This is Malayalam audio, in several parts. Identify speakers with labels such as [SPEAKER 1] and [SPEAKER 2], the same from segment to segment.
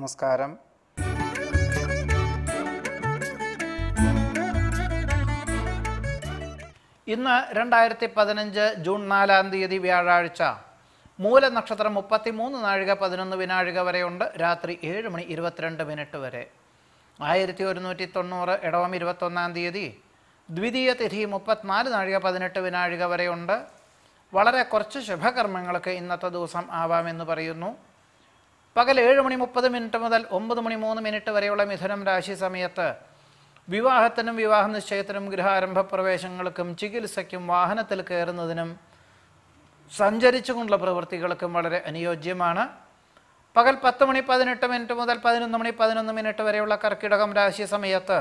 [SPEAKER 1] നമസ്കാരം ഇന്ന് രണ്ടായിരത്തി പതിനഞ്ച് ജൂൺ നാലാം തീയതി വ്യാഴാഴ്ച മൂലനക്ഷത്രം മുപ്പത്തിമൂന്ന് നാഴിക പതിനൊന്ന് വിനാഴിക വരെയുണ്ട് രാത്രി ഏഴ് മണി ഇരുപത്തിരണ്ട് മിനിറ്റ് വരെ ആയിരത്തി ഒരുന്നൂറ്റി തൊണ്ണൂറ് ഇടവം ഇരുപത്തൊന്നാം തീയതി ദ്വിതീയ തിഥി മുപ്പത്തിനാല് നാഴിക പതിനെട്ട് വിനാഴിക വരെയുണ്ട് വളരെ കുറച്ച് ശുഭകർമ്മങ്ങൾക്ക് ഇന്നത്തെ ദിവസം ആവാമെന്ന് പറയുന്നു പകൽ ഏഴ് മണി മുപ്പത് മിനിറ്റ് മുതൽ ഒമ്പത് മണി മൂന്ന് മിനിറ്റ് വരെയുള്ള മിഥുനം രാശി സമയത്ത് വിവാഹത്തിനും വിവാഹ നിശ്ചയത്തിനും ഗൃഹാരംഭ പ്രവേശങ്ങൾക്കും ചികിത്സയ്ക്കും വാഹനത്തിൽ കയറുന്നതിനും സഞ്ചരിച്ചുകൊണ്ടുള്ള പ്രവൃത്തികൾക്കും വളരെ അനുയോജ്യമാണ് പകൽ പത്ത് മണി പതിനെട്ട് മിനിറ്റ് മുതൽ പതിനൊന്ന് മണി പതിനൊന്ന് മിനിറ്റ് വരെയുള്ള കർക്കിടകം രാശി സമയത്ത്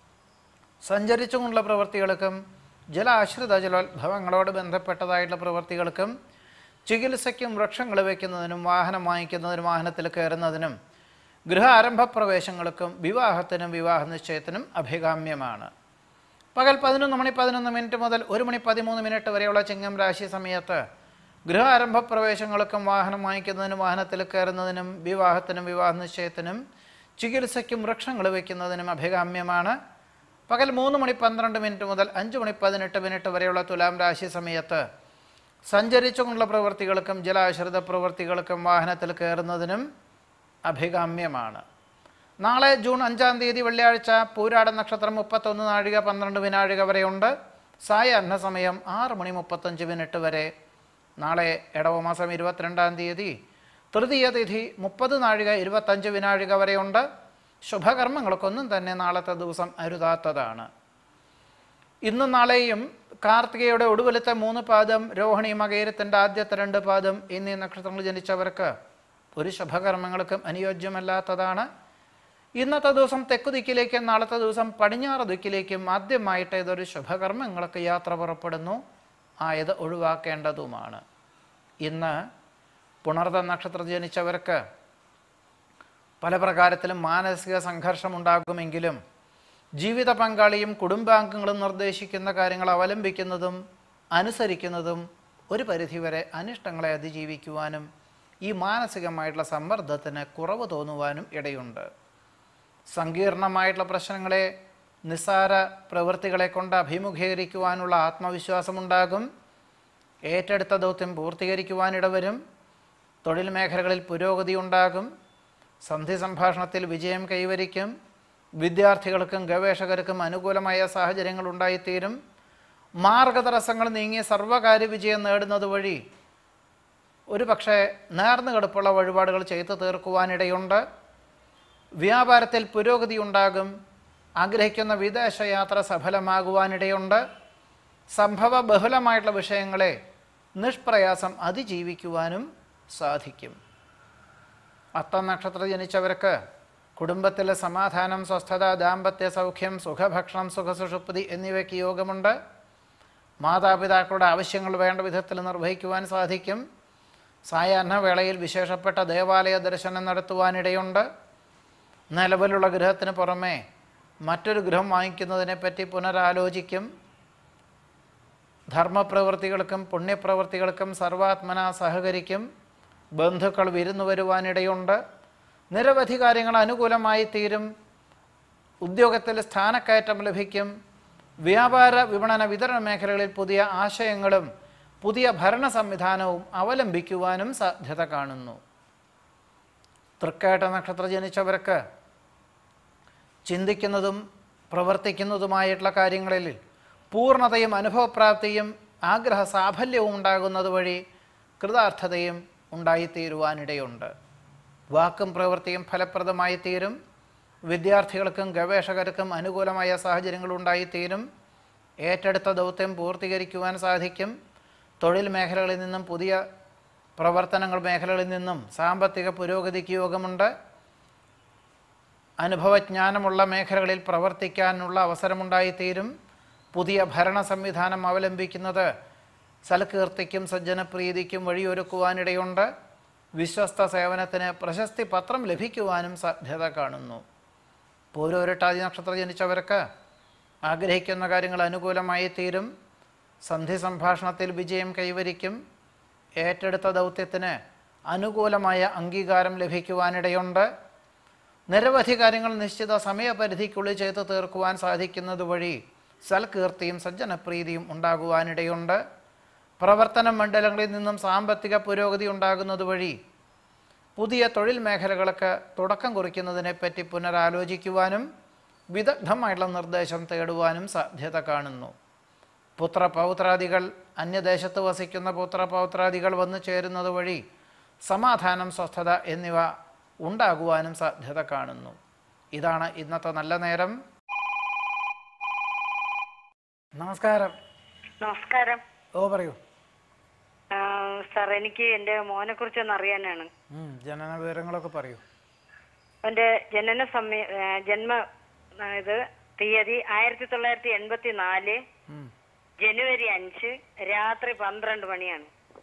[SPEAKER 1] സഞ്ചരിച്ചുകൊണ്ടുള്ള പ്രവൃത്തികൾക്കും ജലാശ്രിത ജലോത്ഭവങ്ങളോട് ബന്ധപ്പെട്ടതായിട്ടുള്ള പ്രവൃത്തികൾക്കും ചികിത്സയ്ക്കും വൃക്ഷങ്ങൾ വയ്ക്കുന്നതിനും വാഹനം വാങ്ങിക്കുന്നതിനും വാഹനത്തിൽ കയറുന്നതിനും ഗൃഹ ആരംഭ പ്രവേശങ്ങൾക്കും വിവാഹത്തിനും വിവാഹ നിശ്ചയത്തിനും അഭികാമ്യമാണ് പകൽ പതിനൊന്ന് മണി പതിനൊന്ന് മിനിറ്റ് മുതൽ ഒരു മണി പതിമൂന്ന് മിനിറ്റ് വരെയുള്ള ചിങ്ങം രാശി സമയത്ത് ഗൃഹ ആരംഭ പ്രവേശങ്ങൾക്കും വാഹനം വാങ്ങിക്കുന്നതിനും വാഹനത്തിൽ കയറുന്നതിനും വിവാഹത്തിനും വിവാഹ നിശ്ചയത്തിനും ചികിത്സയ്ക്കും വൃക്ഷങ്ങൾ വയ്ക്കുന്നതിനും അഭികാമ്യമാണ് പകൽ മൂന്ന് മണി പന്ത്രണ്ട് മിനിറ്റ് മുതൽ അഞ്ച് മണി പതിനെട്ട് മിനിറ്റ് വരെയുള്ള തുലാം രാശി സമയത്ത് സഞ്ചരിച്ചുകൊണ്ടുള്ള പ്രവൃത്തികൾക്കും ജലാശ്രിത പ്രവൃത്തികൾക്കും വാഹനത്തിൽ കയറുന്നതിനും അഭികാമ്യമാണ് നാളെ ജൂൺ അഞ്ചാം തീയതി വെള്ളിയാഴ്ച പൂരാട നക്ഷത്രം മുപ്പത്തൊന്ന് നാഴിക പന്ത്രണ്ട് വിനാഴിക വരെയുണ്ട് സായാഹ്ന സമയം ആറ് മണി മുപ്പത്തഞ്ച് മിനിറ്റ് വരെ നാളെ ഇടവമാസം ഇരുപത്തിരണ്ടാം തീയതി തൃതീയ തിഥി മുപ്പത് നാഴിക ഇരുപത്തഞ്ച് വിനാഴിക വരെയുണ്ട് ശുഭകർമ്മങ്ങൾക്കൊന്നും തന്നെ നാളത്തെ ദിവസം അരുതാത്തതാണ് ഇന്നും നാളെയും കാർത്തികയുടെ ഒടുവിലത്തെ മൂന്ന് പാദം രോഹിണി മകേരത്തിൻ്റെ ആദ്യത്തെ രണ്ട് പാദം എന്നീ നക്ഷത്രങ്ങൾ ജനിച്ചവർക്ക് ഒരു ശുഭകർമ്മങ്ങൾക്കും അനുയോജ്യമല്ലാത്തതാണ് ഇന്നത്തെ ദിവസം തെക്കു ദിക്കിലേക്കും നാളത്തെ ദിവസം പടിഞ്ഞാറ് ദിക്കിലേക്കും ആദ്യമായിട്ട് ഇതൊരു ശുഭകർമ്മങ്ങൾക്ക് യാത്ര പുറപ്പെടുന്നു ആയത് ഒഴിവാക്കേണ്ടതുമാണ് ഇന്ന് പുണർത നക്ഷത്രം ജനിച്ചവർക്ക് പല പ്രകാരത്തിലും മാനസിക സംഘർഷമുണ്ടാകുമെങ്കിലും ജീവിത പങ്കാളിയും കുടുംബാംഗങ്ങളും നിർദ്ദേശിക്കുന്ന കാര്യങ്ങൾ അവലംബിക്കുന്നതും അനുസരിക്കുന്നതും ഒരു പരിധിവരെ അനിഷ്ടങ്ങളെ അതിജീവിക്കുവാനും ഈ മാനസികമായിട്ടുള്ള സമ്മർദ്ദത്തിന് കുറവ് തോന്നുവാനും ഇടയുണ്ട് സങ്കീർണമായിട്ടുള്ള പ്രശ്നങ്ങളെ നിസ്സാര പ്രവൃത്തികളെ കൊണ്ട് അഭിമുഖീകരിക്കുവാനുള്ള ആത്മവിശ്വാസമുണ്ടാകും ഏറ്റെടുത്ത ദൗത്യം പൂർത്തീകരിക്കുവാനിടവരും തൊഴിൽ മേഖലകളിൽ പുരോഗതി ഉണ്ടാകും സന്ധി സംഭാഷണത്തിൽ വിജയം കൈവരിക്കും വിദ്യാർത്ഥികൾക്കും ഗവേഷകർക്കും അനുകൂലമായ സാഹചര്യങ്ങൾ ഉണ്ടായിത്തീരും മാർഗതടസ്സങ്ങൾ നീങ്ങി സർവകാര്യ വിജയം നേടുന്നത് വഴി ഒരു പക്ഷേ നേർന്നു കിടപ്പുള്ള വഴിപാടുകൾ ചെയ്തു തീർക്കുവാനിടയുണ്ട് വ്യാപാരത്തിൽ പുരോഗതി ഉണ്ടാകും ആഗ്രഹിക്കുന്ന വിദേശയാത്ര സഫലമാകുവാനിടയുണ്ട് സംഭവ ബഹുലമായിട്ടുള്ള വിഷയങ്ങളെ നിഷ്പ്രയാസം അതിജീവിക്കുവാനും സാധിക്കും അത്തം നക്ഷത്ര ജനിച്ചവർക്ക് കുടുംബത്തിലെ സമാധാനം സ്വസ്ഥത ദാമ്പത്യ സൗഖ്യം സുഖഭക്ഷണം സുഖസുഷുപ്തി എന്നിവയ്ക്ക് യോഗമുണ്ട് മാതാപിതാക്കളുടെ ആവശ്യങ്ങൾ വേണ്ട വിധത്തിൽ നിർവഹിക്കുവാൻ സാധിക്കും സായാഹ്ന വേളയിൽ വിശേഷപ്പെട്ട ദേവാലയ ദർശനം നടത്തുവാനിടയുണ്ട് നിലവിലുള്ള ഗൃഹത്തിന് പുറമെ മറ്റൊരു ഗൃഹം വാങ്ങിക്കുന്നതിനെപ്പറ്റി പുനരാലോചിക്കും ധർമ്മപ്രവൃത്തികൾക്കും പുണ്യപ്രവൃത്തികൾക്കും സർവാത്മന സഹകരിക്കും ബന്ധുക്കൾ വിരുന്നു വരുവാനിടയുണ്ട് നിരവധി കാര്യങ്ങൾ അനുകൂലമായി തീരും ഉദ്യോഗത്തിൽ സ്ഥാനക്കയറ്റം ലഭിക്കും വ്യാപാര വിപണന വിതരണ മേഖലകളിൽ പുതിയ ആശയങ്ങളും പുതിയ ഭരണ സംവിധാനവും അവലംബിക്കുവാനും സാധ്യത കാണുന്നു തൃക്കേട്ട നക്ഷത്ര ജനിച്ചവർക്ക് ചിന്തിക്കുന്നതും പ്രവർത്തിക്കുന്നതുമായിട്ടുള്ള കാര്യങ്ങളിൽ പൂർണ്ണതയും അനുഭവപ്രാപ്തിയും ആഗ്രഹ സാഫല്യവും ഉണ്ടാകുന്നത് വഴി കൃതാർത്ഥതയും ഉണ്ടായിത്തീരുവാനിടയുണ്ട് വാക്കും പ്രവൃത്തിയും ഫലപ്രദമായി തീരും വിദ്യാർത്ഥികൾക്കും ഗവേഷകർക്കും അനുകൂലമായ സാഹചര്യങ്ങൾ ഉണ്ടായിത്തീരും ഏറ്റെടുത്ത ദൗത്യം പൂർത്തീകരിക്കുവാൻ സാധിക്കും തൊഴിൽ മേഖലകളിൽ നിന്നും പുതിയ പ്രവർത്തനങ്ങൾ മേഖലകളിൽ നിന്നും സാമ്പത്തിക പുരോഗതിക്ക് യോഗമുണ്ട് അനുഭവജ്ഞാനമുള്ള മേഖലകളിൽ പ്രവർത്തിക്കാനുള്ള അവസരമുണ്ടായിത്തീരും പുതിയ ഭരണ സംവിധാനം അവലംബിക്കുന്നത് സൽകീർത്തിക്കും സജ്ജനപ്രീതിക്കും വഴിയൊരുക്കുവാനിടയുണ്ട് വിശ്വസ്ത സേവനത്തിന് പ്രശസ്തി പത്രം ലഭിക്കുവാനും സാധ്യത കാണുന്നു പൂരോരട്ടാതി നക്ഷത്ര ജനിച്ചവർക്ക് ആഗ്രഹിക്കുന്ന കാര്യങ്ങൾ അനുകൂലമായി തീരും സന്ധി സംഭാഷണത്തിൽ വിജയം കൈവരിക്കും ഏറ്റെടുത്ത ദൗത്യത്തിന് അനുകൂലമായ അംഗീകാരം ലഭിക്കുവാനിടയുണ്ട് നിരവധി കാര്യങ്ങൾ നിശ്ചിത സമയപരിധിക്കുള്ളിൽ ചെയ്തു തീർക്കുവാൻ സാധിക്കുന്നത് വഴി സൽകീർത്തിയും സജ്ജനപ്രീതിയും ഉണ്ടാകുവാനിടയുണ്ട് പ്രവർത്തന മണ്ഡലങ്ങളിൽ നിന്നും സാമ്പത്തിക പുരോഗതി ഉണ്ടാകുന്നത് വഴി പുതിയ തൊഴിൽ മേഖലകൾക്ക് തുടക്കം കുറിക്കുന്നതിനെപ്പറ്റി പുനരാലോചിക്കുവാനും വിദഗ്ധമായിട്ടുള്ള നിർദ്ദേശം തേടുവാനും സാധ്യത കാണുന്നു പുത്രപൗത്രാദികൾ അന്യദേശത്ത് വസിക്കുന്ന പുത്രപൗത്രാദികൾ വന്നു ചേരുന്നത് വഴി സമാധാനം സ്വസ്ഥത എന്നിവ ഉണ്ടാകുവാനും സാധ്യത കാണുന്നു ഇതാണ് ഇന്നത്തെ നല്ല നേരം നമസ്കാരം
[SPEAKER 2] നമസ്കാരം
[SPEAKER 1] ഓ പറയൂ
[SPEAKER 2] ആ, സാർ എനിക്ക് എൻ്റെ മോനെ കുറിച്ച് ഒന്ന് അറിയാനാണ്
[SPEAKER 1] ഉം, ജനന വിവരങ്ങളൊക്കെ പറയൂ
[SPEAKER 2] അവന്റെ ജനന സമയ ആ, ജന്മ ആ, ഇത് തീയതി ആയിരത്തി തൊള്ളായിരത്തി എൺപത്തി നാല്
[SPEAKER 1] ഉം.
[SPEAKER 2] ജനുവരി അഞ്ച് രാത്രി പന്ത്രണ്ട് മണിയാണ്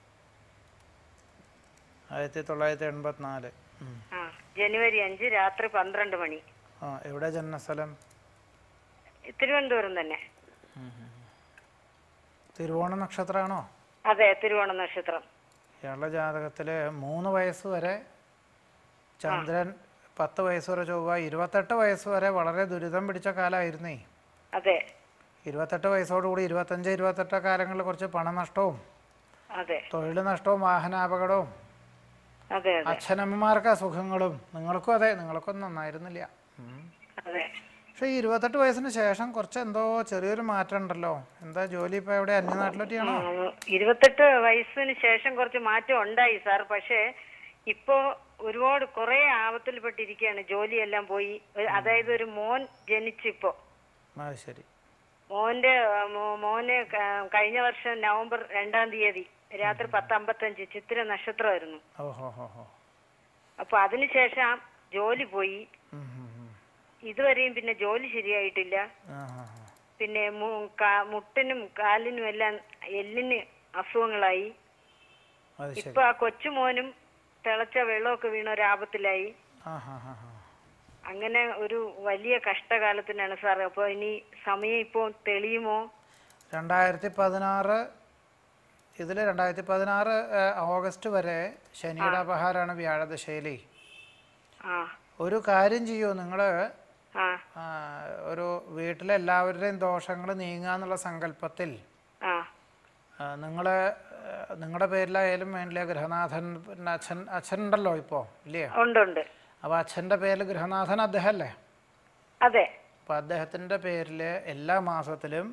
[SPEAKER 1] ആയിരത്തി തൊള്ളായിരത്തി എൺപത്തിനാല് ഉം.
[SPEAKER 2] ആ ജനുവരി അഞ്ച് രാത്രി പന്ത്രണ്ട് മണി
[SPEAKER 1] ആ എവിടെ ജനനസ്ഥലം
[SPEAKER 2] തിരുവനന്തപുരം തന്നെ
[SPEAKER 1] തിരുവോണ നക്ഷത്രമാണോ
[SPEAKER 2] അതെ തിരുവോണ നക്ഷത്രം
[SPEAKER 1] ഇയാളുടെ ജാതകത്തിൽ മൂന്ന് വയസ്സ് വരെ ചന്ദ്രൻ പത്ത് വയസ്സ് വരെ ചൊവ്വ ഇരുപത്തെട്ട് വയസ്സ് വരെ വളരെ ദുരിതം പിടിച്ച കാലമായിരുന്നേ
[SPEAKER 2] അതെ
[SPEAKER 1] ഇരുപത്തെട്ട് വയസ്സോടുകൂടി ഇരുപത്തഞ്ച് ഇരുപത്തെട്ട് കാലങ്ങളിൽ കുറച്ച് പണനഷ്ടവും
[SPEAKER 2] അതെ
[SPEAKER 1] തൊഴിൽ നഷ്ടവും വാഹനാപകടവും
[SPEAKER 2] അതെ അതെ
[SPEAKER 1] അച്ഛനമ്മമാർക്ക് അസുഖങ്ങളും നിങ്ങൾക്കും അതെ നിങ്ങൾക്കൊന്നും നന്നായിരുന്നില്ല ഉം.
[SPEAKER 2] അതെ
[SPEAKER 1] പക്ഷേ ഈ ഇരുപത്തെട്ട് വയസ്സിന് ശേഷം കുറച്ച് എന്തോ ചെറിയൊരു മാറ്റം ഉണ്ടല്ലോ എന്താ ജോലി ഇപ്പോൾ എവിടെ അന്യനാട്ടിലൊക്കെയാണോ
[SPEAKER 2] ആ, ഇരുപത്തെട്ട് വയസ്സിന് ശേഷം കുറച്ച് മാറ്റം ഉണ്ടായി സാർ പക്ഷേ ഇപ്പോ ഒരുപാട് കുറെ ആപത്തിൽപ്പെട്ടിരിക്കുകയാണ് ജോലിയെല്ലാം പോയി ഒരു- അതായത് ഒരു മോൻ ജനിച്ചിപ്പോ
[SPEAKER 1] അത് ശരി
[SPEAKER 2] മോന്റെ ആ, മോ- മോന് ക- കഴിഞ്ഞ വർഷം നവംബർ രണ്ടാം തീയതി രാത്രി പത്ത് അമ്പത്തഞ്ച് ചിത്തിര നക്ഷത്രമായിരുന്നു
[SPEAKER 1] ഓഹോ ഹോ ഹോ
[SPEAKER 2] അപ്പൊ അതിനുശേഷം ജോലി പോയി
[SPEAKER 1] ഉം, ഉം, ഉം.
[SPEAKER 2] ഇതുവരെയും പിന്നെ ജോലി ശരിയായിട്ടില്ല
[SPEAKER 1] ആ ഹാ ഹാ
[SPEAKER 2] പിന്നെ മു- കാ- മുട്ടിനും കാലിനും എല്ലാം എല്ലിന് അസുഖങ്ങളായി
[SPEAKER 1] അത് ശരി
[SPEAKER 2] ഇപ്പൊ ആ കൊച്ചുമോനും തിളച്ച വെള്ളമൊക്കെ വീണ ഒരു ആപത്തിലായി
[SPEAKER 1] ആ ഹാ ഹാ ഹാ
[SPEAKER 2] അങ്ങനെ ഒരു വലിയ കഷ്ടകാലത്തിനാണ് സാർ അപ്പൊ ഇനി സമയം ഇപ്പോ തെളിയുമോ
[SPEAKER 1] രണ്ടായിരത്തി പതിനാറ് ഇതിൽ രണ്ടായിരത്തി പതിനാറ് ഓഗസ്റ്റ് വരെ ശനിയുടെ അപഹാരമാണ് വ്യാഴദശയിലേ
[SPEAKER 2] ആ
[SPEAKER 1] ഒരു കാര്യം ചെയ്യൂ നിങ്ങൾ
[SPEAKER 2] ആ
[SPEAKER 1] ഒരു വീട്ടിലെ എല്ലാവരുടെയും ദോഷങ്ങൾ നീങ്ങുക എന്നുള്ള സങ്കല്പത്തിൽ
[SPEAKER 2] ആ
[SPEAKER 1] നിങ്ങൾ നിങ്ങളുടെ പേരിലായാലും വേണ്ടില്ല ഗൃഹനാഥൻ പിന്നെ അച്ഛൻ അച്ഛൻ ഉണ്ടല്ലോ ഇപ്പോൾ ഇല്ലേ
[SPEAKER 2] ഉണ്ട് ഉണ്ട്
[SPEAKER 1] അപ്പോൾ അച്ഛൻ്റെ പേരിൽ ഗൃഹനാഥൻ അദ്ദേഹമല്ലേ
[SPEAKER 2] അതെ
[SPEAKER 1] അപ്പോൾ അദ്ദേഹത്തിൻ്റെ പേരിൽ എല്ലാ മാസത്തിലും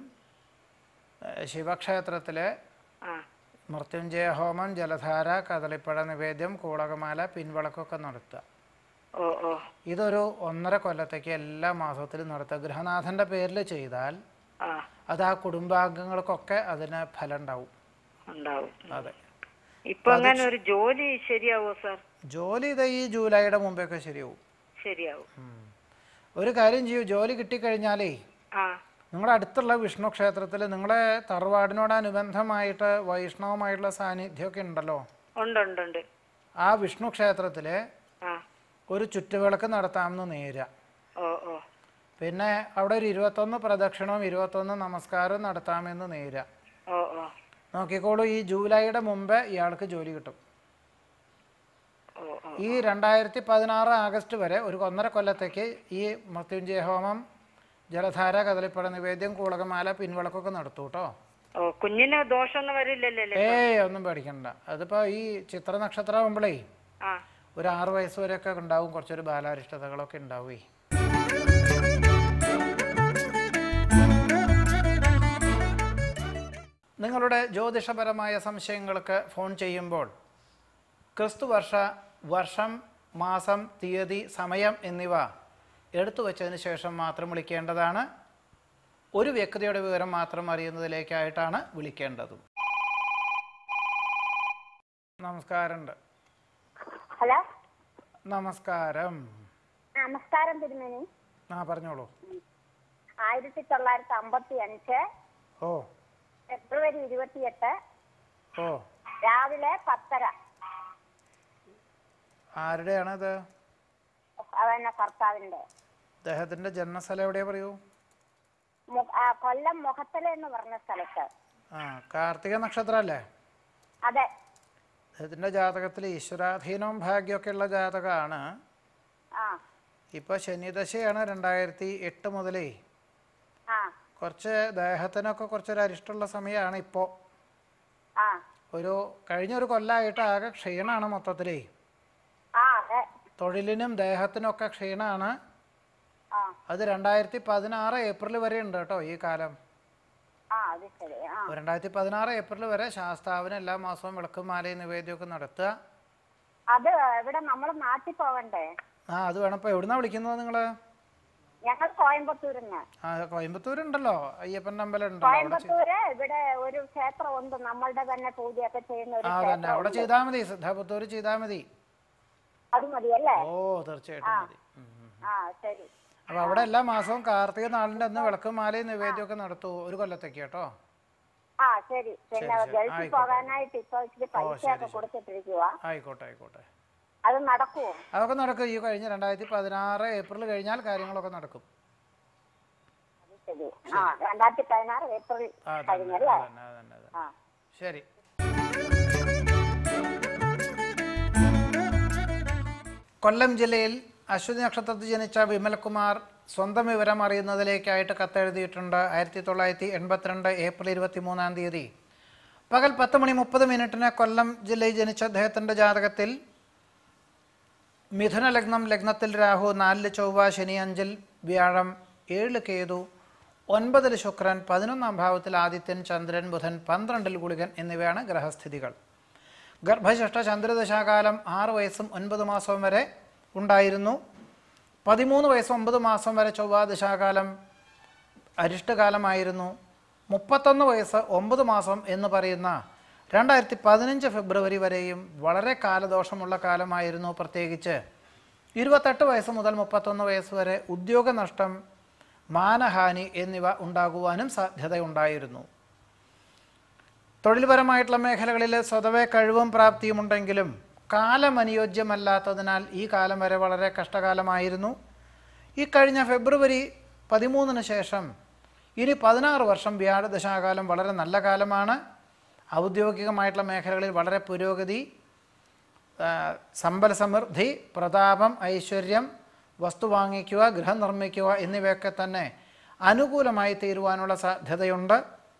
[SPEAKER 1] ഏഹ്, ശിവക്ഷേത്രത്തിലെ
[SPEAKER 2] ആ
[SPEAKER 1] മൃത്യുഞ്ജയ ഹോമം ജലധാര കദളിപ്പഴ നിവേദ്യം കൂളകമാല പിൻവിളക്കൊക്കെ നടത്തുക
[SPEAKER 2] ഓ ഓ
[SPEAKER 1] ഇതൊരു ഒന്നര കൊല്ലത്തേക്ക് എല്ലാ മാസത്തിലും നടത്തുക ഗൃഹനാഥൻ്റെ പേരിൽ ചെയ്താൽ
[SPEAKER 2] ആ
[SPEAKER 1] അത് ആ കുടുംബാംഗങ്ങൾക്കൊക്കെ അതിന് ഫലം ഉണ്ടാവും
[SPEAKER 2] ഉണ്ടാവും
[SPEAKER 1] അതെ
[SPEAKER 2] ഇപ്പൊ അങ്ങനെ ഒരു ജോലി ശരിയാവോ സാർ
[SPEAKER 1] ജോലി ഇത് ഈ ജൂലൈയുടെ മുമ്പേയൊക്കെ ശരിയാവും
[SPEAKER 2] ശരിയാവും
[SPEAKER 1] ഒരു കാര്യം ചെയ്യൂ ജോലി കിട്ടിക്കഴിഞ്ഞാലേ
[SPEAKER 2] ആ
[SPEAKER 1] നിങ്ങളുടെ അടുത്തുള്ള വിഷ്ണു ക്ഷേത്രത്തിൽ നിങ്ങളെ തറവാടിനോടനുബന്ധമായിട്ട് വൈഷ്ണവമായിട്ടുള്ള സാന്നിധ്യമൊക്കെ ഉണ്ടല്ലോ
[SPEAKER 2] ഉണ്ട് ഉണ്ട് ഉണ്ട്
[SPEAKER 1] ആ വിഷ്ണു ക്ഷേത്രത്തിൽ
[SPEAKER 2] ആ
[SPEAKER 1] ഒരു ചുറ്റുവിളക്ക് നടത്താമെന്ന് നേരുക
[SPEAKER 2] ഓ ഓ
[SPEAKER 1] പിന്നെ അവിടെ ഒരു ഇരുപത്തൊന്ന് പ്രദക്ഷിണവും ഇരുപത്തൊന്ന് നമസ്കാരവും നടത്താമെന്ന് നേരുക
[SPEAKER 2] ഓ ഓ
[SPEAKER 1] നോക്കിക്കോളൂ ഈ ജൂലൈയുടെ മുമ്പ് ഇയാൾക്ക് ജോലി കിട്ടും
[SPEAKER 2] ഓ ഓ
[SPEAKER 1] ഈ രണ്ടായിരത്തി പതിനാറ് ആഗസ്റ്റ് വരെ ഒരു ഒന്നര കൊല്ലത്തേക്ക് ഈ മൃത്യുഞ്ജയ ഹോമം ജലധാര കദളിപ്പഴ നിവേദ്യം കൂളകമാല പിൻവിളക്കൊക്കെ നടത്തൂ കേട്ടോ
[SPEAKER 2] ഓ കുഞ്ഞിന് ദോഷമൊന്നും വരില്ലല്ലോ അല്ലേ
[SPEAKER 1] ഏയ് ഒന്നും പേടിക്കണ്ട അതിപ്പോൾ ഈ ചിത്ര നക്ഷത്രം ആകുമ്പോഴേ
[SPEAKER 2] ആ
[SPEAKER 1] ഒരു ആറ് വയസ്സ് വരെയൊക്കെ ഉണ്ടാവും കുറച്ചൊരു ബാലാരിഷ്ടതകളൊക്കെ ഉണ്ടാവേ നിങ്ങളുടെ ജ്യോതിഷപരമായ സംശയങ്ങൾക്ക് ഫോൺ ചെയ്യുമ്പോൾ ക്രിസ്തുവർഷ വർഷം മാസം തീയതി സമയം എന്നിവ എടുത്തു വച്ചതിന് ശേഷം മാത്രം വിളിക്കേണ്ടതാണ് ഒരു വ്യക്തിയുടെ വിവരം മാത്രം അറിയുന്നതിലേക്കായിട്ടാണ് വിളിക്കേണ്ടതും നമസ്കാരമുണ്ട്
[SPEAKER 3] ഹലോ
[SPEAKER 1] നമസ്കാരം
[SPEAKER 3] നമസ്കാരം തിരുമേനി
[SPEAKER 1] ആ പറഞ്ഞോളൂ
[SPEAKER 3] ആയിരത്തി തൊള്ളായിരത്തി അമ്പത്തി അഞ്ച്
[SPEAKER 1] ഓ
[SPEAKER 3] ഫെബ്രുവരി ഇരുപത്തിയെട്ട്
[SPEAKER 1] ഓ
[SPEAKER 3] രാവിലെ പത്തര
[SPEAKER 1] ആരുടെയാണത്
[SPEAKER 3] അതന്നെ ഭർത്താവിന്റെ
[SPEAKER 1] അദ്ദേഹത്തിൻ്റെ ജന്മസ്ഥലം എവിടെയാ പറയൂ
[SPEAKER 3] മു- ആ, കൊല്ലം മുഖത്തല എന്ന് പറഞ്ഞ സ്ഥലത്ത്
[SPEAKER 1] ആ കാർത്തിക നക്ഷത്രമല്ലേ
[SPEAKER 3] അതെ
[SPEAKER 1] അദ്ദേഹത്തിൻ്റെ ജാതകത്തിൽ ഈശ്വരാധീനവും ഭാഗ്യമൊക്കെ ഉള്ള ജാതകമാണ്
[SPEAKER 3] ആ
[SPEAKER 1] ഇപ്പോൾ ശനിദശയാണ് രണ്ടായിരത്തി എട്ട് മുതലേ
[SPEAKER 3] ആ
[SPEAKER 1] കുറച്ച് ദേഹത്തിനൊക്കെ കുറച്ചൊരു അരിഷ്ടമുള്ള സമയമാണ് ഇപ്പോൾ
[SPEAKER 3] ആ
[SPEAKER 1] ഒരു കഴിഞ്ഞ ഒരു കൊല്ലമായിട്ട് ആകെ ക്ഷീണമാണ് മൊത്തത്തിലേ
[SPEAKER 3] ആ അതെ
[SPEAKER 1] തൊഴിലിനും ദേഹത്തിനും ഒക്കെ ക്ഷീണമാണ്
[SPEAKER 3] ആ
[SPEAKER 1] അത് രണ്ടായിരത്തി പതിനാറ് ഏപ്രിൽ വരെ ഉണ്ട് കേട്ടോ ഈ കാലം
[SPEAKER 3] ആ അത് ശരി ആ
[SPEAKER 1] അപ്പോൾ രണ്ടായിരത്തി പതിനാറ് ഏപ്രിൽ വരെ ശാസ്താവിന് എല്ലാ മാസവും വിളക്കും മാലയും നിവേദ്യമൊക്കെ നടത്തുക
[SPEAKER 3] അത് ഇവിടെ നമ്മൾ നാട്ടിൽ പോവണ്ടേ
[SPEAKER 1] ആ അത് വേണം ഇപ്പോൾ എവിടുന്നാണ് വിളിക്കുന്നത് നിങ്ങൾ
[SPEAKER 3] ഞങ്ങൾ കോയമ്പത്തൂരിന്ന്
[SPEAKER 1] ആ കോയമ്പത്തൂരുണ്ടല്ലോ അയ്യപ്പൻ്റെ അമ്പലം ഉണ്ടല്ലോ അവിടെ ചെയ്-
[SPEAKER 3] കോയമ്പത്തൂര് ഇവിടെ ഒരു ക്ഷേത്രമുണ്ട് നമ്മളുടെ തന്നെ പൂജയൊക്കെ ചെയ്യുന്ന ഒരു
[SPEAKER 1] ആ തന്നെ
[SPEAKER 3] ക്ഷേത്രം
[SPEAKER 1] അവിടെ ചെയ്താൽ മതി സിദ്ധാപുത്തൂർ ചെയ്താൽ മതി
[SPEAKER 3] അത് മതിയല്ലേ
[SPEAKER 1] ഓ തീർച്ചയായിട്ടും മതി ഉം, ഉം.
[SPEAKER 3] ആ ശരി
[SPEAKER 1] അപ്പോൾ അവിടെ എല്ലാ മാസവും കാർത്തിക നാളിൻ്റെ അന്ന് വിളക്കും മാലയും നിവേദ്യമൊക്കെ നടത്തൂ ഒരു കൊല്ലത്തേക്ക് കേട്ടോ
[SPEAKER 3] ആ ശരി പിന്നെ
[SPEAKER 1] ശരി,
[SPEAKER 3] ഗൾഫിൽ
[SPEAKER 1] ആയിക്കോട്ടെ.
[SPEAKER 3] പോകാനായിട്ട് ഇപ്പൊ ഇച്ചിരി പൈസയൊക്കെ കൊടുത്തിട്ടിരിക്കുക
[SPEAKER 1] ആയിക്കോട്ടെ ആയിക്കോട്ടെ
[SPEAKER 3] അത് നടക്കുവോ
[SPEAKER 1] അതൊക്കെ നടക്കും ഈ കഴിഞ്ഞ രണ്ടായിരത്തി പതിനാറ് ഏപ്രിൽ കഴിഞ്ഞാൽ കാര്യങ്ങളൊക്കെ നടക്കും
[SPEAKER 3] അത് ശരി ആ രണ്ടായിരത്തി പതിനാറ് ഏപ്രിൽ
[SPEAKER 1] ആ തന്നെ
[SPEAKER 3] കഴിഞ്ഞല്ലേ
[SPEAKER 1] അതന്നെ അതന്നെ അതന്നെ
[SPEAKER 3] ആ
[SPEAKER 1] ശരി കൊല്ലം ജില്ലയിൽ അശ്വതി നക്ഷത്രത്തിൽ ജനിച്ച വിമൽകുമാർ സ്വന്തം വിവരം അറിയുന്നതിലേക്കായിട്ട് കത്തെഴുതിയിട്ടുണ്ട് ആയിരത്തി തൊള്ളായിരത്തി എൺപത്തിരണ്ട് ഏപ്രിൽ ഇരുപത്തി മൂന്നാം തീയതി പകൽ പത്ത് മണി മുപ്പത് മിനിറ്റിന് കൊല്ലം ജില്ലയിൽ ജനിച്ച അദ്ദേഹത്തിൻ്റെ ജാതകത്തിൽ മിഥുന ലഗ്നം ലഗ്നത്തിൽ രാഹു നാലില് ചൊവ്വ ശനി അഞ്ചിൽ വ്യാഴം ഏഴ് കേതു ഒൻപതിൽ ശുക്രൻ പതിനൊന്നാം ഭാവത്തിൽ ആദിത്യൻ ചന്ദ്രൻ ബുധൻ പന്ത്രണ്ടിൽ ഗുളികൻ എന്നിവയാണ് ഗ്രഹസ്ഥിതികൾ ഗർഭശിഷ്ട ചന്ദ്രദശാകാലം ആറ് വയസ്സും ഒൻപത് മാസവും വരെ ഉണ്ടായിരുന്നു പതിമൂന്ന് വയസ്സ് ഒമ്പത് മാസം വരെ ചൊവ്വ ദശാകാലം അരിഷ്ടകാലമായിരുന്നു മുപ്പത്തൊന്ന് വയസ്സ് ഒമ്പത് മാസം എന്ന് പറയുന്ന രണ്ടായിരത്തി പതിനഞ്ച് ഫെബ്രുവരി വരെയും വളരെ കാലദോഷമുള്ള കാലമായിരുന്നു പ്രത്യേകിച്ച് ഇരുപത്തെട്ട് വയസ്സ് മുതൽ മുപ്പത്തൊന്ന് വയസ്സ് വരെ ഉദ്യോഗനഷ്ടം മാനഹാനി എന്നിവ ഉണ്ടാകുവാനും സാധ്യതയുണ്ടായിരുന്നു തൊഴിൽപരമായിട്ടുള്ള മേഖലകളിൽ സ്വതവേ കഴിവും പ്രാപ്തിയും ഉണ്ടെങ്കിലും കാലം അനുയോജ്യമല്ലാത്തതിനാൽ ഈ കാലം വരെ വളരെ കഷ്ടകാലമായിരുന്നു ഈ കഴിഞ്ഞ ഫെബ്രുവരി പതിമൂന്നിന് ശേഷം ഇനി പതിനാറ് വർഷം വ്യാഴദശാകാലം വളരെ നല്ല കാലമാണ് ഔദ്യോഗികമായിട്ടുള്ള മേഖലകളിൽ വളരെ പുരോഗതി ആ, സമ്പൽ സമൃദ്ധി പ്രതാപം ഐശ്വര്യം വസ്തു വാങ്ങിക്കുക ഗൃഹം നിർമ്മിക്കുക എന്നിവയൊക്കെ തന്നെ അനുകൂലമായി തീരുവാനുള്ള സാധ്യതയുണ്ട്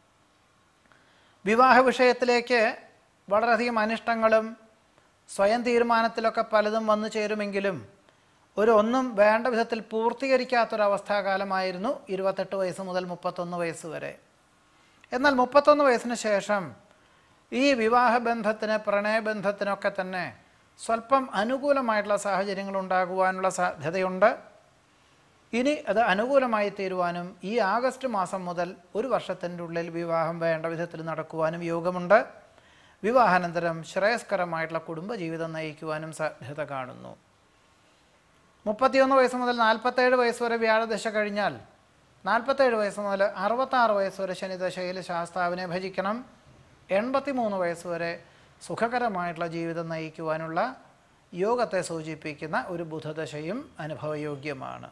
[SPEAKER 1] വിവാഹ വിഷയത്തിലേക്ക് വളരെയധികം അനിഷ്ടങ്ങളും സ്വയം തീരുമാനത്തിലൊക്കെ പലതും വന്നു ചേരുമെങ്കിലും ഒരു ഒന്നും വേണ്ട വിധത്തിൽ പൂർത്തീകരിക്കാത്തൊരവസ്ഥാകാലമായിരുന്നു ഇരുപത്തെട്ട് വയസ്സ് മുതൽ മുപ്പത്തൊന്ന് വയസ്സ് വരെ എന്നാൽ മുപ്പത്തൊന്ന് വയസ്സിന് ശേഷം ഈ വിവാഹബന്ധത്തിന് പ്രണയബന്ധത്തിനൊക്കെ തന്നെ സ്വല്പം അനുകൂലമായിട്ടുള്ള സാഹചര്യങ്ങൾ ഉണ്ടാകുവാനുള്ള സാധ്യതയുണ്ട് ഇനി അത് അനുകൂലമായി തീരുവാനും ഈ ആഗസ്റ്റ് മാസം മുതൽ ഒരു വർഷത്തിൻ്റെ ഉള്ളിൽ വിവാഹം വേണ്ട വിധത്തിൽ നടക്കുവാനും യോഗമുണ്ട് വിവാഹാനന്തരം ശ്രേയസ്കരമായിട്ടുള്ള കുടുംബജീവിതം നയിക്കുവാനും സാധ്യത കാണുന്നു മുപ്പത്തിയൊന്ന് വയസ്സ് മുതൽ നാൽപ്പത്തേഴ് വയസ്സ് വരെ വ്യാഴദശ കഴിഞ്ഞാൽ നാൽപ്പത്തേഴ് വയസ്സ് മുതൽ അറുപത്താറ് വയസ്സ് വരെ ശനിദശയിൽ ശാസ്താവിനെ ഭജിക്കണം എൺപത്തി മൂന്ന് വയസ്സ് വരെ സുഖകരമായിട്ടുള്ള ജീവിതം നയിക്കുവാനുള്ള യോഗത്തെ സൂചിപ്പിക്കുന്ന ഒരു ബുധദശയും അനുഭവയോഗ്യമാണ്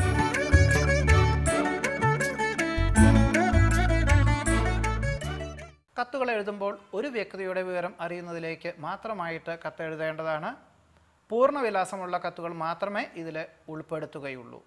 [SPEAKER 1] കത്തുകൾ എഴുതുമ്പോൾ ഒരു വ്യക്തിയുടെ വിവരം അറിയുന്നതിലേക്ക് മാത്രമായിട്ട് കത്തെഴുതേണ്ടതാണ് പൂർണ്ണവിലാസമുള്ള കത്തുകൾ മാത്രമേ ഇതിൽ ഉൾപ്പെടുത്തുകയുള്ളൂ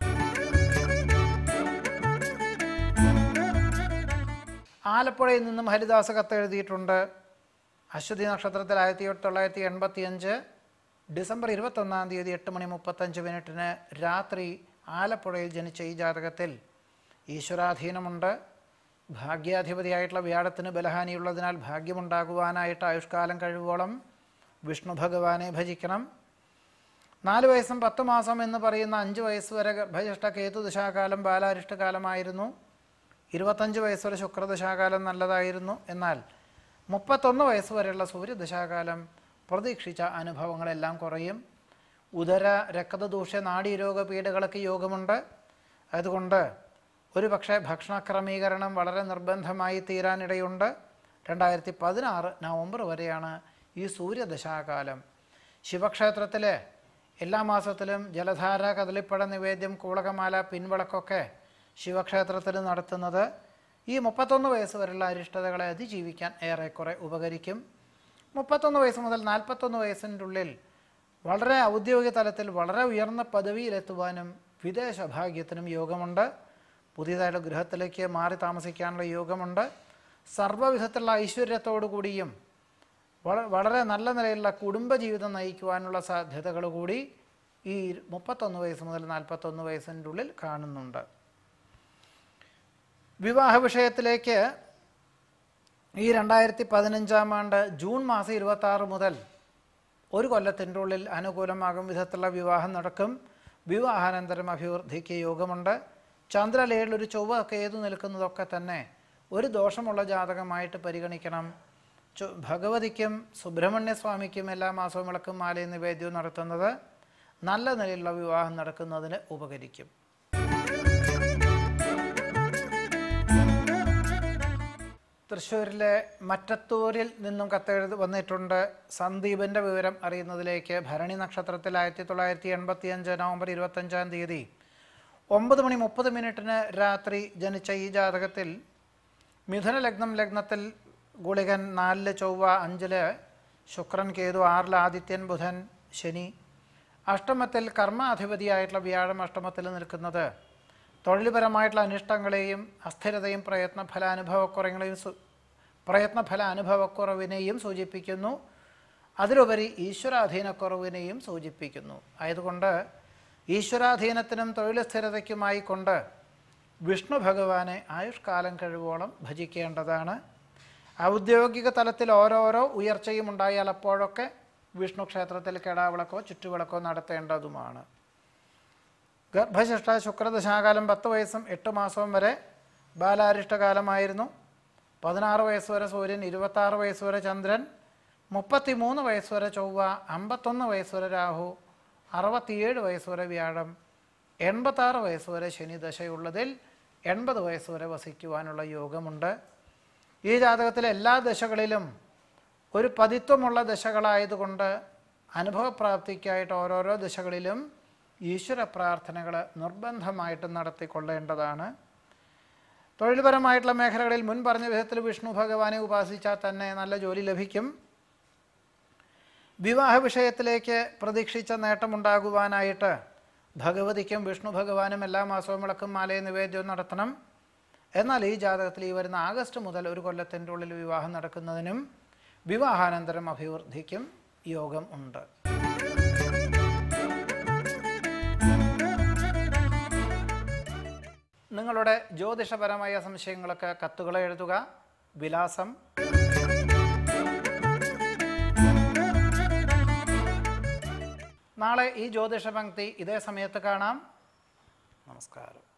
[SPEAKER 1] ആലപ്പുഴയിൽ നിന്നും ഹരിദാസ് കത്തെഴുതിയിട്ടുണ്ട് അശ്വതി നക്ഷത്രത്തിൽ ആയിരത്തി തൊള്ളായിരത്തി എൺപത്തി അഞ്ച് ഡിസംബർ ഇരുപത്തൊന്നാം തീയതി എട്ട് മണി മുപ്പത്തഞ്ച് മിനിറ്റിന് രാത്രി ആലപ്പുഴയിൽ ജനിച്ച ഈ ജാതകത്തിൽ ഈശ്വരാധീനമുണ്ട് ഭാഗ്യാധിപതിയായിട്ടുള്ള വ്യാഴത്തിന് ബലഹാനിയുള്ളതിനാൽ ഭാഗ്യമുണ്ടാകുവാനായിട്ട് ആയുഷ്കാലം കഴിവോളം വിഷ്ണു ഭഗവാനെ ഭജിക്കണം നാല് വയസ്സും പത്ത് മാസം എന്ന് പറയുന്ന അഞ്ച് വയസ്സ് വരെ ഗർഭജ്യേഷ്ഠ കേതുദശാകാലം ബാലാരിഷ്ടകാലമായിരുന്നു ഇരുപത്തഞ്ച് വയസ്സ് വരെ ശുക്രദശാകാലം നല്ലതായിരുന്നു എന്നാൽ മുപ്പത്തൊന്ന് വയസ്സ് വരെയുള്ള സൂര്യദശാകാലം പ്രതീക്ഷിച്ച അനുഭവങ്ങളെല്ലാം കുറയും ഉദര രക്തദൂഷ്യ നാഡീരോഗ പീഡകൾക്ക് യോഗമുണ്ട് അതുകൊണ്ട് ഒരു പക്ഷേ ഭക്ഷണ ക്രമീകരണം വളരെ നിർബന്ധമായി തീരാനിടയുണ്ട് രണ്ടായിരത്തി പതിനാറ് നവംബർ വരെയാണ് ഈ സൂര്യദശാകാലം ശിവക്ഷേത്രത്തിലെ എല്ലാ മാസത്തിലും ജലധാര കദളിപ്പഴ നിവേദ്യം കൂളകമാല പിൻവിളക്കൊക്കെ ശിവക്ഷേത്രത്തിൽ നടത്തുന്നത് ഈ മുപ്പത്തൊന്ന് വയസ്സ് വരെയുള്ള അരിഷ്ടതകളെ അതിജീവിക്കാൻ ഏറെക്കുറെ ഉപകരിക്കും മുപ്പത്തൊന്ന് വയസ്സ് മുതൽ നാൽപ്പത്തൊന്ന് വയസ്സിൻ്റെ ഉള്ളിൽ വളരെ ഔദ്യോഗിക തലത്തിൽ വളരെ ഉയർന്ന പദവിയിലെത്തുവാനും വിദേശ ഭാഗ്യത്തിനും യോഗമുണ്ട് പുതിയതായിട്ട് ഗൃഹത്തിലേക്ക് മാറി താമസിക്കാനുള്ള യോഗമുണ്ട് സർവ്വവിധത്തിലുള്ള ഐശ്വര്യത്തോടു കൂടിയും വള- വളരെ നല്ല നിലയിലുള്ള കുടുംബജീവിതം നയിക്കുവാനുള്ള സാധ്യതകൾ കൂടി ഈ മുപ്പത്തൊന്ന് വയസ്സ് മുതൽ നാൽപ്പത്തൊന്ന് വയസ്സിൻ്റെ ഉള്ളിൽ കാണുന്നുണ്ട് വിവാഹ വിഷയത്തിലേക്ക് ഈ രണ്ടായിരത്തി പതിനഞ്ചാം ആണ്ട് ജൂൺ മാസം ഇരുപത്തി ആറ് മുതൽ ഒരു കൊല്ലത്തിൻ്റെ ഉള്ളിൽ അനുകൂലമാകും വിധത്തിലുള്ള വിവാഹം നടക്കും വിവാഹാനന്തരം അഭിവൃദ്ധിക്ക് യോഗമുണ്ട് ചന്ദ്രലയിൽ ഒരു ചൊവ്വ ഒക്കെ ഏതു നിൽക്കുന്നതൊക്കെ തന്നെ ഒരു ദോഷമുള്ള ജാതകമായിട്ട് പരിഗണിക്കണം ചൊ- ഭഗവതിക്കും സുബ്രഹ്മണ്യ സ്വാമിക്കും എല്ലാ മാസവും വിളക്കും മാലയും നിവേദ്യവും നടത്തുന്നത് നല്ല നിലയിലുള്ള വിവാഹം നടക്കുന്നതിന് ഉപകരിക്കും തൃശ്ശൂരിലെ മറ്റത്തൂരിൽ നിന്നും കത്തെഴുതി വന്നിട്ടുണ്ട് സന്ദീപിൻ്റെ വിവരം അറിയുന്നതിലേക്ക് ഭരണി നക്ഷത്രത്തിൽ ആയിരത്തി തൊള്ളായിരത്തി എൺപത്തി അഞ്ച് നവംബർ ഇരുപത്തഞ്ചാം തീയതി ഒമ്പത് മണി മുപ്പത് മിനിറ്റിന് രാത്രി ജനിച്ച ഈ ജാതകത്തിൽ മിഥുന ലഗ്നം ലഗ്നത്തിൽ ഗുളികൻ നാലില് ചൊവ്വ അഞ്ചില് ശുക്രൻ കേതു ആറിൽ ആദിത്യൻ ബുധൻ ശനി അഷ്ടമത്തിൽ കർമാധിപതിയായിട്ടുള്ള വ്യാഴം അഷ്ടമത്തിൽ നിൽക്കുന്നത് തൊഴിൽപരമായിട്ടുള്ള അനിഷ്ടങ്ങളെയും അസ്ഥിരതയും പ്രയത്ന ഫലാനുഭവക്കുറങ്ങളെയും സു പ്രയത്നഫല അനുഭവക്കുറവിനെയും സൂചിപ്പിക്കുന്നു അതിലുപരി ഈശ്വരാധീനക്കുറവിനെയും സൂചിപ്പിക്കുന്നു ആയതുകൊണ്ട് ഈശ്വരാധീനത്തിനും തൊഴിൽ സ്ഥിരതയ്ക്കുമായി കൊണ്ട് വിഷ്ണു ഭഗവാനെ ആയുഷ്കാലം കഴിവോളം ഭജിക്കേണ്ടതാണ് ഔദ്യോഗിക തലത്തിൽ ഓരോരോ ഉയർച്ചയും ഉണ്ടായാൽ അപ്പോഴൊക്കെ വിഷ്ണു ക്ഷേത്രത്തിൽ കെടാവിളക്കോ ചുറ്റുവിളക്കോ നടത്തേണ്ടതുമാണ് ഗർഭശിഷ്ട ശുക്രദശാകാലം പത്ത് വയസ്സും എട്ട് മാസവും വരെ ബാലാരിഷ്ടകാലമായിരുന്നു പതിനാറ് വയസ്സ് വരെ സൂര്യൻ ഇരുപത്താറ് വയസ്സ് വരെ ചന്ദ്രൻ മുപ്പത്തി മൂന്ന് വയസ്സ് വരെ ചൊവ്വ അമ്പത്തൊന്ന് വയസ്സ് വരെ രാഹു അറുപത്തിയേഴ് വയസ്സ് വരെ വ്യാഴം എൺപത്താറ് വയസ്സ് വരെ ശനി ദശയുള്ളതിൽ എൺപത് വയസ്സ് വരെ വസിക്കുവാനുള്ള യോഗമുണ്ട് ഈ ജാതകത്തിലെ എല്ലാ ദശകളിലും ഒരു പതിത്വമുള്ള ദശകളായതുകൊണ്ട് അനുഭവപ്രാപ്തിക്കായിട്ട് ഓരോരോ ദശകളിലും ഈശ്വര പ്രാർത്ഥനകൾ നിർബന്ധമായിട്ടും നടത്തിക്കൊള്ളേണ്ടതാണ് തൊഴിൽപരമായിട്ടുള്ള മേഖലകളിൽ മുൻ പറഞ്ഞ വിധത്തിൽ വിഷ്ണു ഭഗവാനെ ഉപാസിച്ചാൽ തന്നെ നല്ല ജോലി ലഭിക്കും വിവാഹ വിഷയത്തിലേക്ക് പ്രതീക്ഷിച്ച നേട്ടമുണ്ടാകുവാനായിട്ട് ഭഗവതിക്കും വിഷ്ണു ഭഗവാനും എല്ലാ മാസവും വിളക്കും മാലയും നിവേദ്യവും നടത്തണം എന്നാൽ ഈ ജാതകത്തിൽ ഈ വരുന്ന ആഗസ്റ്റ് മുതൽ ഒരു കൊല്ലത്തിൻ്റെ ഉള്ളിൽ വിവാഹം നടക്കുന്നതിനും വിവാഹാനന്തരം അഭിവൃദ്ധിക്കും യോഗം ഉണ്ട് നിങ്ങളുടെ ജ്യോതിഷപരമായ സംശയങ്ങളൊക്കെ കത്തുകൾ എഴുതുക വിലാസം നാളെ ഈ ജ്യോതിഷ പങ്ക്തി ഇതേ സമയത്ത് കാണാം നമസ്കാരം